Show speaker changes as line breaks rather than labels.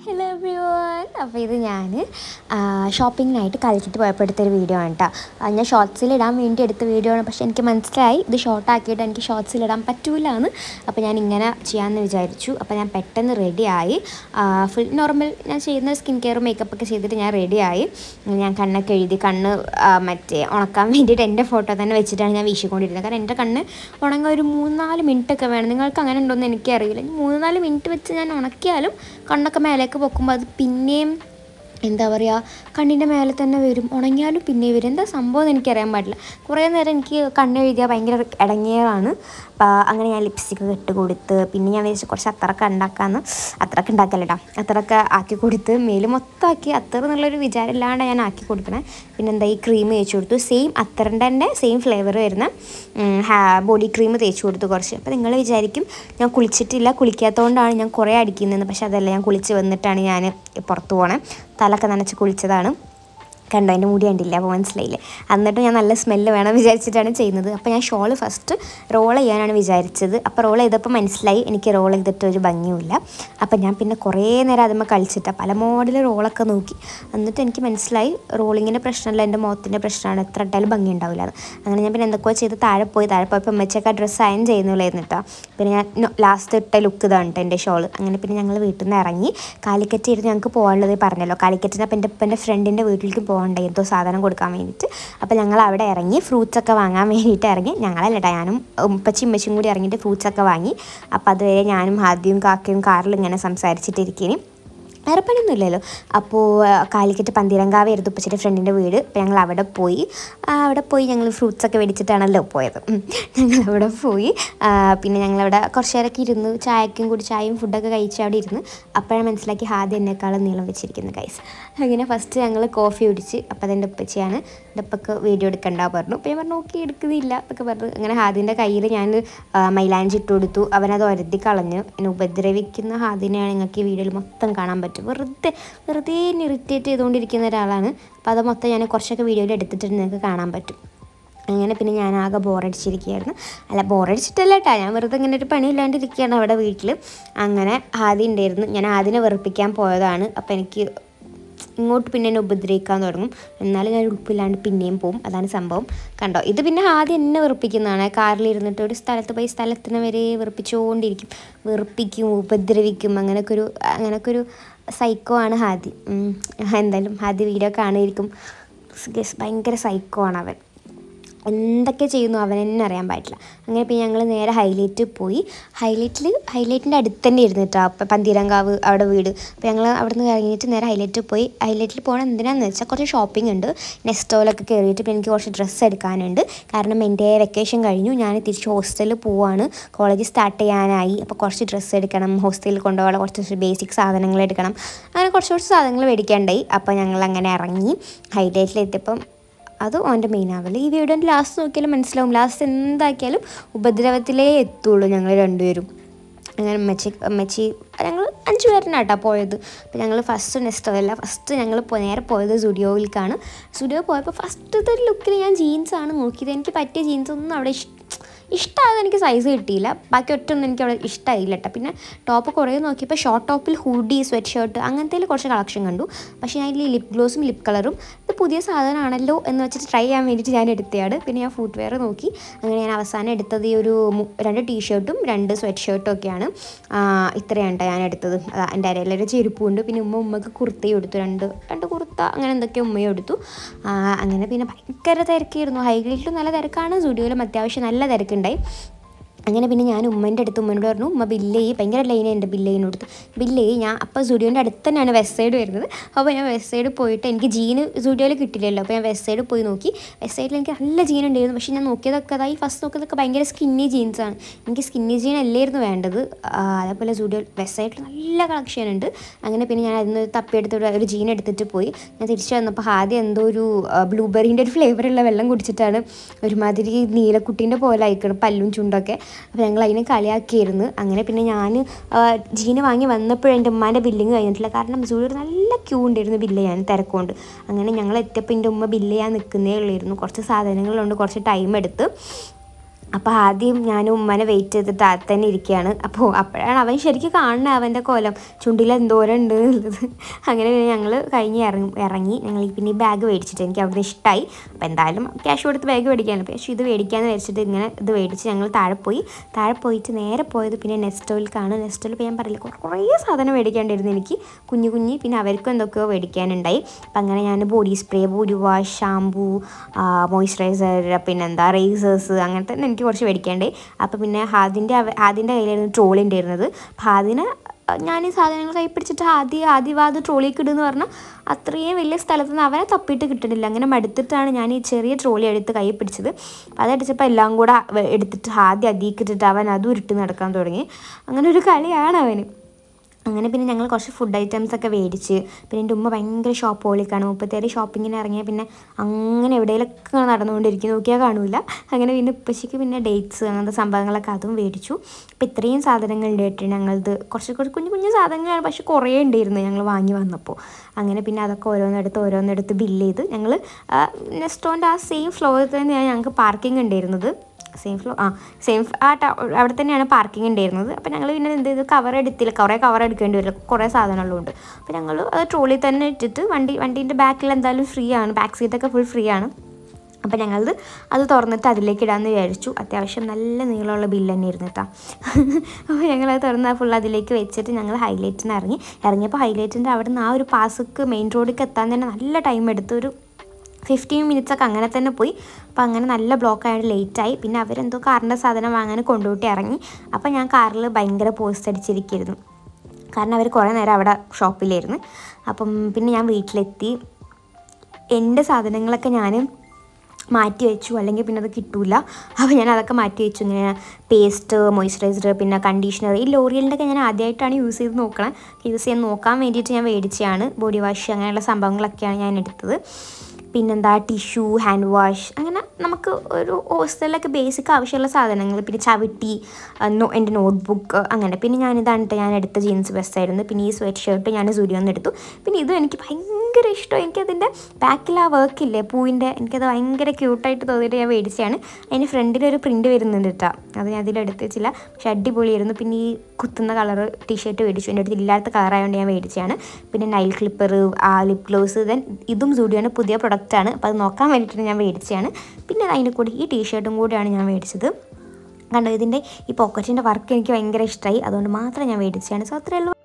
Hello every one അപ്പോൾ ഇത് ഞാൻ ഷോപ്പിങ്ങിനായിട്ട് കാലിക്കറ്റ് പോയപ്പോൾ എടുത്തൊരു വീഡിയോ ആണ് കേട്ടോ ഞാൻ ഷോർട്സിൽ ഇടാൻ വേണ്ടി എടുത്ത വീഡിയോ ആണ് പക്ഷേ എനിക്ക് മനസ്സിലായി ഇത് ഷോർട്ട് ആക്കിയിട്ട് എനിക്ക് ഷോർട്സിൽ ഇടാൻ പറ്റൂല എന്ന് അപ്പോൾ ഞാൻ ഇങ്ങനെ ചെയ്യാമെന്ന് വിചാരിച്ചു അപ്പോൾ ഞാൻ പെട്ടെന്ന് റെഡിയായി ഫുൾ നോർമൽ ഞാൻ ചെയ്യുന്ന സ്കിൻ കെയർ മേക്കപ്പ് ഒക്കെ ചെയ്തിട്ട് ഞാൻ റെഡിയായി ഞാൻ കണ്ണൊക്കെ എഴുതി കണ്ണ് ആ, മറ്റേ ഉണക്കാൻ വേണ്ടിയിട്ട് എൻ്റെ ഫോട്ടോ തന്നെ വെച്ചിട്ടാണ് ഞാൻ വീശിക്കൊണ്ടിരുന്നത് കാരണം എൻ്റെ കണ്ണ് ഉണങ്ങാൻ ഒരു മൂന്നാല് മിനിറ്റ് ഒക്കെ വേണം നിങ്ങൾക്ക് അങ്ങനെ ഉണ്ടോയെന്ന് എനിക്കറിയില്ല ഇനി മൂന്ന് നാല് മിനിറ്റ് വെച്ച് ഞാൻ ഉണക്കിയാലും കണ്ണൊക്കെ മേലേക്ക് പൊക്കുമ്പോൾ അത് പിന്നെയും എന്താ പറയുക കണ്ണിൻ്റെ മേലെ തന്നെ വരും ഉണങ്ങിയാലും പിന്നെ വരും എന്താ സംഭവം എന്ന് എനിക്കറിയാൻ പാടില്ല കുറേ നേരം എനിക്ക് കണ്ണ് എഴുതിയാൽ ഭയങ്കര ഇടങ്ങിയതാണ് അപ്പോൾ അങ്ങനെ ഞാൻ ലിപ്സ്റ്റിക്ക് ഇട്ട് കൊടുത്ത് പിന്നെ ഞാൻ വിചാരിച്ചു കുറച്ച് അത്രയൊക്കെ ഉണ്ടാക്കാമെന്ന് അത്രയൊക്കെ ഉണ്ടാക്കല്ലടാ അത്രയൊക്കെ ആക്കി കൊടുത്ത് മേല് മൊത്തം ആക്കി അത്ര എന്നുള്ളൊരു വിചാരം ഇല്ലാണ്ട് ഞാൻ ആക്കി കൊടുക്കണേ പിന്നെ എന്താ ഈ ക്രീം തേച്ച് കൊടുത്തു സെയിം അത്തറിൻ്റെ തന്നെ സെയിം ഫ്ലേവർ വരുന്ന ബോഡി ക്രീം തേച്ച് കൊടുത്തു കുറച്ച് അപ്പോൾ നിങ്ങൾ വിചാരിക്കും ഞാൻ കുളിച്ചിട്ടില്ല കുളിക്കാത്തതുകൊണ്ടാണ് ഞാൻ കുറേ അടിക്കുന്നത് പക്ഷെ അതല്ല ഞാൻ കുളിച്ച് വന്നിട്ടാണ് ഞാൻ പുറത്ത് പോണേ തലൊക്കെ നനച്ച് കുളിച്ചതാണ് കണ്ടോ എൻ്റെ മുടി കണ്ടില്ല അപ്പോൾ മനസ്സിലായില്ലേ എന്നിട്ട് ഞാൻ നല്ല സ്മെല്ല് വേണം വിചാരിച്ചിട്ടാണ് ചെയ്യുന്നത് അപ്പോൾ ഞാൻ ഷോൾ ഫസ്റ്റ് റോൾ ചെയ്യാനാണ് വിചാരിച്ചത് അപ്പോൾ റോൾ ചെയ്തപ്പോൾ മനസ്സിലായി എനിക്ക് റോൾ ചെയ്തിട്ട് ഒരു ഭംഗിയുമില്ല അപ്പോൾ ഞാൻ പിന്നെ കുറേ നേരം അതുമ്പോൾ കളിച്ചിട്ട് പല മോഡൽ റോളൊക്കെ നോക്കി എന്നിട്ട് എനിക്ക് മനസ്സിലായി റോളിങ്ങിൻ്റെ പ്രശ്നമല്ല എൻ്റെ മുഖത്തിൻ്റെ പ്രശ്നമാണ് എത്ര ഇട്ടാലും ഭംഗി ഉണ്ടാവില്ല എന്ന്. അങ്ങനെ ഞാൻ പിന്നെ എന്തൊക്കെയോ ചെയ്ത് താഴെ പോയി താഴെ പോയപ്പോൾ അമ്മച്ചൊക്കെ ഡ്രസ്സ് അയൺ ചെയ്യുന്നില്ലായിരുന്നു കേട്ടോ പിന്നെ ഞാൻ ലാസ്റ്റ് ഇട്ട ലുക്ക് ഇതാണ് കേട്ടോ എൻ്റെ ഷോൾ അങ്ങനെ പിന്നെ ഞങ്ങൾ വീട്ടിൽ നിന്ന് ഇറങ്ങി കാലിക്കറ്റ് ഇരുന്ന് ഞങ്ങൾക്ക് പോകാനുള്ളത് പറഞ്ഞല്ലോ കാലിക്കറ്റിന് അപ്പം എൻ്റെ എൻ്റെ ഫ്രണ്ടിൻ്റെ വീട്ടിലേക്ക് പോകണ്ടേ എന്തോ സാധനം കൊടുക്കാൻ വേണ്ടിയിട്ട് അപ്പോൾ ഞങ്ങൾ അവിടെ ഇറങ്ങി ഫ്രൂട്ട്സ് ഒക്കെ വാങ്ങാൻ വേണ്ടിയിട്ട് ഇറങ്ങി ഞങ്ങളല്ല കേട്ടോ ഞാനും ഉപ്പച്ചും ഉമ്മച്ചും കൂടി ഇറങ്ങിയിട്ട് ഫ്രൂട്ട്സ് ഒക്കെ വാങ്ങി അപ്പോൾ അതുവരെ ഞാനും ആദ്യവും കാക്കയും കാറിൽ ഇങ്ങനെ സംസാരിച്ചിട്ടിരിക്കുകയും വേറെ പണിയൊന്നുമില്ലല്ലോ അപ്പോൾ കാലിക്കറ്റ് പന്തീരങ്കാവ് ആയിരുന്നു ഉപ്പച്ചിൻ്റെ ഫ്രണ്ടിൻ്റെ വീട് അപ്പോൾ ഞങ്ങൾ അവിടെ പോയി ആ, അവിടെ പോയി ഞങ്ങൾ ഫ്രൂട്ട്സ് ഒക്കെ മേടിച്ചിട്ടാണല്ലോ പോയത് ഉം. ഞങ്ങൾ അവിടെ പോയി ആ, പിന്നെ ഞങ്ങളവിടെ കുറച്ച് നേരമൊക്കെ ഇരുന്ന് ചായക്കും കൂടി ചായയും ഫുഡൊക്കെ കഴിച്ച് അവിടെ ഇരുന്ന് അപ്പോഴാണ് മനസ്സിലാക്കി ആദ്യം എന്നെക്കാളും നീളം വെച്ചിരിക്കുന്നത് കൈസ് അങ്ങനെ ഫസ്റ്റ് ഞങ്ങൾ കോഫി കുടിച്ച് അപ്പോൾ അതെൻ്റെ ഉപ്പച്ചിയാണ് എൻ്റെ ഉപ്പക്ക് വീഡിയോ എടുക്കണ്ട പറഞ്ഞു അപ്പോൾ ഞാൻ പറഞ്ഞു ഓക്കെ എടുക്കുന്നില്ല എന്നൊക്കെ പറഞ്ഞു അങ്ങനെ ഹാദിൻ്റെ കയ്യിൽ ഞാൻ ആ, മൈലാഞ്ചി ഇട്ട് കൊടുത്തു അവനത് ഒരുതി കളഞ്ഞു എന്നെ ഉപദ്രവിക്കുന്ന ഹാദിനെയാണ് നിങ്ങൾക്ക് ഈ വീഡിയോയിൽ മൊത്തം കാണാൻ പറ്റും വെറുതെ വെറുതെ ഇറിറ്റേറ്റ് ചെയ്തുകൊണ്ടിരിക്കുന്ന ഒരാളാണ് അപ്പോൾ അത് മൊത്തം ഞാൻ കുറച്ചൊക്കെ വീഡിയോയിൽ എടുത്തിട്ട് നിങ്ങൾക്ക് കാണാൻ പറ്റും അങ്ങനെ പിന്നെ ഞാൻ ആകെ ബോറടിച്ചിരിക്കുകയായിരുന്നു അല്ല ബോറടിച്ചിട്ടല്ല കേട്ടോ ഞാൻ വെറുതെ ഇങ്ങനെ ഒരു പണിയില്ലാണ്ടിരിക്കുകയാണ് അവിടെ വീട്ടിൽ അങ്ങനെ ആദ്യം ഉണ്ടായിരുന്നു ഞാൻ ആദ്യം വെറുപ്പിക്കാൻ പോയതാണ് അപ്പോൾ എനിക്ക് ഇങ്ങോട്ട് പിന്നെ എന്നെ ഉപദ്രവിക്കാൻ തുടങ്ങും എന്നാലും ഞാൻ ഉടുപ്പില്ലാണ്ട് പിന്നെയും പോവും അതാണ് സംഭവം കണ്ടോ ഇത് പിന്നെ ആദ്യം എന്നെ വെറുപ്പിക്കുന്നതാണ് കാറിലിരുന്നിട്ട് ഒരു സ്ഥലത്ത് പോയി സ്ഥലത്തിന് വരെ വെറുപ്പിച്ചുകൊണ്ടിരിക്കും വെറുപ്പിക്കും ഉപദ്രവിക്കും അങ്ങനെയൊക്കെ ഒരു അങ്ങനെയൊക്കെ ഒരു സൈക്കോ ആണ് ഹാദി ഉം. എന്തായാലും ഹാദി വീഡിയോ കാണുമായിരിക്കും ഗസ് ഭയങ്കര സൈക്കോ ആണ് അവൻ എന്തൊക്കെ ചെയ്യുന്നു അവൻ തന്നെ അറിയാൻ പാടില്ല അങ്ങനെ പിന്നെ ഞങ്ങൾ നേരെ ഹൈലൈറ്റ് പോയി ഹൈലൈറ്റിൽ ഹൈലൈറ്റിൻ്റെ അടുത്ത് തന്നെ ഇരുന്നു കേട്ടോ അപ്പം പന്തീരങ്കാവ് അവിടെ വീട് അപ്പോൾ ഞങ്ങൾ അവിടെ നിന്ന് ഇറങ്ങിയിട്ട് നേരെ ഹൈലൈറ്റ് പോയി ഹൈലൈറ്റിൽ പോകണം എന്തിനാന്ന് വെച്ചാൽ കുറച്ച് ഷോപ്പിംഗ് ഉണ്ട് നെസ്റ്റോലൊക്കെ കയറിയിട്ട് പിന്നെ എനിക്ക് കുറച്ച് ഡ്രസ്സ് എടുക്കാനുണ്ട് കാരണം എൻ്റെ വെക്കേഷൻ കഴിഞ്ഞു ഞാൻ തിരിച്ച് ഹോസ്റ്റലിൽ പോവാണ് കോളേജ് സ്റ്റാർട്ട് ചെയ്യാനായി അപ്പോൾ കുറച്ച് ഡ്രസ്സ് എടുക്കണം ഹോസ്റ്റലിൽ കൊണ്ടുപോകാൻ കുറച്ച് ബേസിക് സാധനങ്ങൾ എടുക്കണം അങ്ങനെ കുറച്ച് കുറച്ച് സാധനങ്ങൾ മേടിക്കാണ്ടായി അപ്പോൾ ഞങ്ങൾ അങ്ങനെ ഇറങ്ങി ഹൈലൈറ്റിലെത്തിയപ്പം അത് ഓൻ്റെ മെയിൻ ആവില്ല ഈ വീഡിയോൻ്റെ ലാസ്റ്റ് നോക്കിയാലും മനസ്സിലാവും ലാസ്റ്റ് എന്താക്കിയാലും ഉപദ്രവത്തിലേ എത്തുള്ളൂ ഞങ്ങൾ രണ്ടുപേരും അങ്ങനെ അമ്മച്ചി അമ്മച്ചി ഞങ്ങൾ അഞ്ച് പേരിനാട്ടാ പോയത് അപ്പോൾ ഞങ്ങൾ ഫസ്റ്റ് നെക്സ്റ്റ് അല്ല ഫസ്റ്റ് ഞങ്ങൾ പോ- നേരെ പോയത് സ്റ്റുഡിയോയിലേക്കാണ് സ്റ്റുഡിയോ പോയപ്പോൾ ഫസ്റ്റത്തെ ഒരു ലുക്കിൽ ഞാൻ ജീൻസാണ് നോക്കിയത് എനിക്ക് പറ്റിയ ജീൻസ് ഒന്നും അവിടെ ഇഷ്ട ഇഷ്ടമായത് എനിക്ക് സൈസ് കിട്ടിയില്ല ബാക്കി ഒറ്റൊന്നും എനിക്ക് അവിടെ ഇഷ്ടമായില്ല കേട്ടോ പിന്നെ ടോപ്പ് കുറേ നോക്കിയപ്പോൾ ഷോർട്ട് ടോപ്പിൽ ഹൂഡി സ്വെറ്റ് ഷർട്ട് അങ്ങനത്തെ കുറച്ച് കളക്ഷൻ കണ്ടു പക്ഷേ ഞാൻ ഇതിൽ ലിപ് ഗ്ലോസും ലിപ് കളറും ഇത് പുതിയ സാധനമാണല്ലോ എന്ന് വെച്ചിട്ട് ട്രൈ ചെയ്യാൻ വേണ്ടിയിട്ട് ഞാൻ എടുത്തതാണ് പിന്നെ ഞാൻ ഫുഡ് വെയർ നോക്കി അങ്ങനെ ഞാൻ അവസാനം എടുത്തത് ഈ ഒരു മു- രണ്ട് ടീഷർട്ടും രണ്ട് സ്വെറ്റ് ഷർട്ടും ഒക്കെയാണ് ആ, ഇത്രയാണ് ട്ടോ ഞാൻ എടുത്തത് അതാ എൻ്റെ അരയിലൊരു ചെരുപ്പുണ്ട് പിന്നെ ഉമ്മ ഉമ്മക്ക് കുർത്തയും എടുത്തു രണ്ട് രണ്ട് കുർത്ത അങ്ങനെ എന്തൊക്കെയോ ഉമ്മയും എടുത്തു ആ, അങ്ങനെ പിന്നെ ഭയങ്കര തിരക്കായിരുന്നു ഹൈലൈറ്റിലും നല്ല തിരക്കാണ് സ്റ്റുഡിയോയിലും അത്യാവശ്യം നല്ല തിരക്കുണ്ടായി അങ്ങനെ പിന്നെ ഞാൻ ഉമ്മേൻ്റെ അടുത്ത് ഉമ്മനോട് പറഞ്ഞു ഉമ്മ ബില്ല് ചെയ്യ് ഭയങ്കര ലൈനാണ് എൻ്റെ ബില്ല് ചെയ്യുന്നിടത്ത് ബില്ല് ചെയ്യ് ഞാൻ അപ്പോൾ സ്റ്റുഡിയോൻ്റെ അടുത്ത് തന്നെയാണ് വെസ്റ്റ് സൈഡ് വരുന്നത് അപ്പോൾ ഞാൻ വെസ്റ്റ് സൈഡ് പോയിട്ട് എനിക്ക് ജീന് സ്റ്റുഡിയോയിൽ കിട്ടില്ലല്ലോ അപ്പോൾ ഞാൻ വെസ്റ്റ് സൈഡ് പോയി നോക്കി വെസ്റ്റ് സൈഡിൽ എനിക്ക് നല്ല ജീൻ ഉണ്ടായിരുന്നു പക്ഷേ ഞാൻ നോക്കിയതൊക്കെ അതായി ഫസ്റ്റ് നോക്കിയതൊക്കെ ഭയങ്കര സ്കിന്നി ജീൻസാണ് എനിക്ക് സ്കിന്നി ജീൻ അല്ലായിരുന്നു വേണ്ടത് ആ, അതേപോലെ സ്റ്റുഡിയോ വെസ്റ്റ് സൈഡിൽ നല്ല കളക്ഷൻ ഉണ്ട് അങ്ങനെ പിന്നെ ഞാൻ അതിന് തപ്പിയെടുത്ത് ഒരു- ഒരു ജീൻ എടുത്തിട്ട് പോയി ഞാൻ തിരിച്ചു വന്നപ്പോൾ ആദ്യം എന്തോ ഒരു ബ്ലൂബെറീൻ്റെ ഒരു ഫ്ലേവറുള്ള വെള്ളം കുടിച്ചിട്ടാണ് ഒരുമാതിരി നീലക്കുട്ടീൻ്റെ പോലെ അയക്കണം പല്ലും ചുണ്ടൊക്കെ അപ്പോൾ ഞങ്ങൾ അതിനെ കളിയാക്കിയിരുന്നു അങ്ങനെ പിന്നെ ഞാൻ ജീന് വാങ്ങി വന്നപ്പോഴും എൻ്റെ ഉമ്മാൻ്റെ ബില്ലിങ് കഴിഞ്ഞിട്ടില്ല കാരണം സൂര്യർ നല്ല ക്യൂ ഉണ്ടായിരുന്നു ബില്ല് ചെയ്യാൻ തിരക്കുകൊണ്ട് അങ്ങനെ ഞങ്ങൾ എത്തിയപ്പോൾ എൻ്റെ ഉമ്മ ബില്ല് ചെയ്യാൻ നിൽക്കുന്നേ ഉള്ളായിരുന്നു കുറച്ച് സാധനങ്ങളുണ്ട് കുറച്ച് ടൈം എടുത്ത് അപ്പോൾ ആദ്യം ഞാൻ ഉമ്മനെ വെയിറ്റ് ചെയ്തിട്ട് അത് തന്നെ ഇരിക്കുകയാണ് അപ്പോൾ അപ്പോഴാണ് അവൻ ശരിക്കും കാണുന്നത് അവൻ്റെ കോലം ചുണ്ടിൽ എന്തോരം ഉണ്ട് എന്നുള്ളത് അങ്ങനെ പിന്നെ ഞങ്ങൾ കഴിഞ്ഞ് ഇറങ്ങി ഇറങ്ങി ഞങ്ങൾ ഈ പിന്നെ ഈ ബാഗ് മേടിച്ചിട്ട് എനിക്ക് അവിടെ ഇഷ്ടമായി അപ്പോൾ എന്തായാലും ക്യാഷ് കൊടുത്ത് ബാഗ് മേടിക്കാനല്ലോ പക്ഷേ ഇത് മേടിക്കാമെന്ന് വെച്ചിട്ട് ഇങ്ങനെ ഇത് മേടിച്ച് ഞങ്ങൾ താഴെ പോയി താഴെ പോയിട്ട് നേരെ പോയത് പിന്നെ നെസ്റ്റോയിൽക്കാണ് നെസ്റ്റോയിൽ ഇപ്പോൾ ഞാൻ പറയില്ല കുറേ കുറേ സാധനം മേടിക്കാണ്ടിരുന്നു എനിക്ക് കുഞ്ഞു കുഞ്ഞി പിന്നെ അവർക്കും എന്തൊക്കെയോ മേടിക്കാനുണ്ടായി അപ്പം അങ്ങനെ ഞാൻ body spray body wash shampoo moisturiser പിന്നെന്താ റേസേഴ്സ് അങ്ങനത്തെ തന്നെ എനിക്ക് കുറച്ച് മേടിക്കാണ്ടായി അപ്പോൾ പിന്നെ ഹാദിൻ്റെ ഹാദിൻ്റെ കയ്യിലായിരുന്നു ട്രോളി ഉണ്ടായിരുന്നത് അപ്പോൾ ഹാദിന് ഞാൻ ഈ സാധനങ്ങൾ കൈ പിടിച്ചിട്ട് ആദ്യം ആദ്യം അത് ട്രോളിക്ക് ഇടുമെന്ന് പറഞ്ഞാൽ അത്രയും വലിയ സ്ഥലത്ത് നിന്ന് അവനെ തപ്പിയിട്ട് കിട്ടുന്നില്ല അങ്ങനെ മടുത്തിട്ടാണ് ഞാൻ ഈ ചെറിയ ട്രോളി എടുത്ത് കൈ പിടിച്ചത് അപ്പോൾ അതടിച്ചപ്പോൾ എല്ലാം കൂടെ വ- എടുത്തിട്ട് ആദ്യം അതിക്കിട്ടിട്ട് അവൻ അതും ഉരുട്ട് നടക്കാൻ തുടങ്ങി അങ്ങനെ ഒരു കളിയാണ് അവന് അങ്ങനെ പിന്നെ ഞങ്ങൾ കുറച്ച് ഫുഡ് ഐറ്റംസ് ഒക്കെ മേടിച്ച് പിന്നെ എൻ്റെ ഉമ്മ ഭയങ്കര ഷോപ്പ് ഹോളിക്കാണ് മുപ്പത്തേര് ഷോപ്പിങ്ങിന് ഇറങ്ങിയ പിന്നെ അങ്ങനെ എവിടെയെങ്കിലൊക്കെ നടന്നുകൊണ്ടിരിക്കും നോക്കിയാൽ കാണൂല അങ്ങനെ പിന്നെ ഉപ്പശിക്ക് പിന്നെ ഡേറ്റ്സ് അങ്ങനത്തെ സംഭവങ്ങളൊക്കെ അതും മേടിച്ചു അപ്പോൾ ഇത്രയും സാധനങ്ങൾ ഉണ്ടായിട്ട് ഞങ്ങളത് കുറച്ച് കുറച്ച് കുഞ്ഞു കുഞ്ഞു സാധനങ്ങളാണ് പക്ഷെ കുറേ ഉണ്ടായിരുന്നു ഞങ്ങൾ വാങ്ങി വന്നപ്പോൾ അങ്ങനെ പിന്നെ അതൊക്കെ ഓരോന്നെടുത്ത് ഓരോന്നെടുത്ത് ബില്ല് ചെയ്ത് ഞങ്ങൾ നെസ്റ്റോൻ്റെ ആ സെയിം ഫ്ലോറിൽ തന്നെയാണ് ഞങ്ങൾക്ക് പാർക്കിംഗ് ഉണ്ടായിരുന്നത് സെയിം ഫ്ലോ ആ സെയിം ആ ട- അവിടെ തന്നെയാണ് പാർക്കിംഗ് ഉണ്ടായിരുന്നത് അപ്പോൾ ഞങ്ങൾ പിന്നെ എന്ത് ചെയ്തു കവർ എടുത്തില്ല കുറേ കവർ എടുക്കേണ്ടി വരും കുറേ സാധനങ്ങളുണ്ട് അപ്പോൾ ഞങ്ങൾ അത് ട്രോളിൽ തന്നെ ഇട്ടിട്ട് വണ്ടി വണ്ടീൻ്റെ ബാക്കിൽ എന്തായാലും ഫ്രീ ആണ് ബാക്ക് സീറ്റൊക്കെ ഫുൾ ഫ്രീ ആണ് അപ്പോൾ ഞങ്ങളത് അത് തുറന്നിട്ട് അതിലേക്ക് ഇടാമെന്ന് വിചാരിച്ചു അത്യാവശ്യം നല്ല നീളമുള്ള ബില്ല് തന്നെ ഇരുന്നു കേട്ടോ അപ്പോൾ ഞങ്ങളത് തുറന്ന് ഫുൾ അതിലേക്ക് വെച്ചിട്ട് ഞങ്ങൾ ഹൈലൈറ്റിന് ഇറങ്ങി ഇറങ്ങിയപ്പോൾ ഹൈലൈറ്റിൻ്റെ അവിടെ നിന്ന് ആ ഒരു പാസ്ക്ക് മെയിൻ റോഡിലേക്ക് എത്താൻ തന്നെ നല്ല ടൈം എടുത്തു ഒരു ഫിഫ്റ്റീൻ മിനിറ്റ്സ് ഒക്കെ അങ്ങനെ തന്നെ പോയി അപ്പോൾ അങ്ങനെ നല്ല ബ്ലോക്ക് ആയിട്ട് ലേറ്റായി പിന്നെ അവരെന്തോ കാറിൻ്റെ സാധനം വാങ്ങാൻ കൊണ്ടുപോയിട്ട് ഇറങ്ങി അപ്പോൾ ഞാൻ കാറിൽ ഭയങ്കര പോസ്റ്റ് അടിച്ചിരിക്കുന്നു കാരണം അവർ കുറേ നേരം അവിടെ ഷോപ്പിലായിരുന്നു അപ്പം പിന്നെ ഞാൻ വീട്ടിലെത്തി എൻ്റെ സാധനങ്ങളൊക്കെ ഞാൻ മാറ്റി വെച്ചു അല്ലെങ്കിൽ പിന്നെ അത് കിട്ടൂല അപ്പോൾ ഞാൻ അതൊക്കെ മാറ്റി വെച്ചു ഇങ്ങനെ പേസ്റ്റ് മോയ്സ്ചറൈസർ പിന്നെ കണ്ടീഷണർ ഈ ലോറിയലിൻ്റെ ഒക്കെ ഞാൻ ആദ്യമായിട്ടാണ് യൂസ് ചെയ്ത് നോക്കണം യൂസ് ചെയ്യാൻ നോക്കാൻ വേണ്ടിയിട്ട് ഞാൻ മേടിച്ചതാണ് ബോഡി വാഷ് അങ്ങനെയുള്ള സംഭവങ്ങളൊക്കെയാണ് ഞാൻ എടുത്തത് പിന്നെന്താ ടിഷ്യൂ ഹാൻഡ് വാഷ് അങ്ങനെ നമുക്ക് ഒരു ഹോസ്റ്റലിലൊക്കെ ബേസിക് ആവശ്യമുള്ള സാധനങ്ങൾ പിന്നെ ചവിട്ടി അഹ് നോ- എൻ്റെ നോട്ട്ബുക്ക് അങ്ങനെ പിന്നെ ഞാനിതാണ് ട്ടോ ഞാൻ എടുത്ത ജീൻസ് ബെസ്റ്റായിരുന്നു പിന്നെ ഈ സ്വെറ്റ് ഷർട്ട് ഞാൻ സുരിയൊന്ന് എടുത്തു പിന്നെ ഇതും എനിക്ക് ഭയങ്കര ഇഷ്ടം എനിക്കതിൻ്റെ ബാക്കിൽ ആ വർക്കില്ലേ പൂവിൻ്റെ എനിക്കത് ഭയങ്കര ക്യൂട്ടായിട്ട് തോന്നിയിട്ട് ഞാൻ മേടിച്ചതാണ് അതിന് ഫ്രണ്ടിലൊരു പ്രിൻറ്റ് വരുന്നുണ്ട് കേട്ടോ അത് ഞാൻ അതിലെടുത്ത് വെച്ചില്ല പക്ഷെ അടിപൊളിയായിരുന്നു പിന്നെ ഈ കുത്തുന്ന കളർ ടീഷർട്ട് മേടിച്ചു എൻ്റെ അടുത്ത് ഇല്ലാത്ത കളറായതുകൊണ്ട് ഞാൻ മേടിച്ചതാണ് പിന്നെ നൈൽ ക്ലിപ്പർ ആ ലിപ് ഗ്ലോസ് ദെൻ ഇതും സൂഡിയാണ് പുതിയ പ്രൊഡക്റ്റാണ് അപ്പോൾ അത് നോക്കാൻ വേണ്ടിയിട്ട് ഞാൻ മേടിച്ചതാണ് പിന്നെ അതിൻ്റെ കൂടെ ഈ ടീഷർട്ടും കൂടിയാണ് ഞാൻ മേടിച്ചത് കണ്ടോ ഇതിൻ്റെ ഈ പോക്കറ്റിൻ്റെ വർക്ക് എനിക്ക് ഭയങ്കര ഇഷ്ടമായി അതുകൊണ്ട് മാത്രം ഞാൻ മേടിച്ചതാണ് സോ അത്രയേ ഉള്ളൂ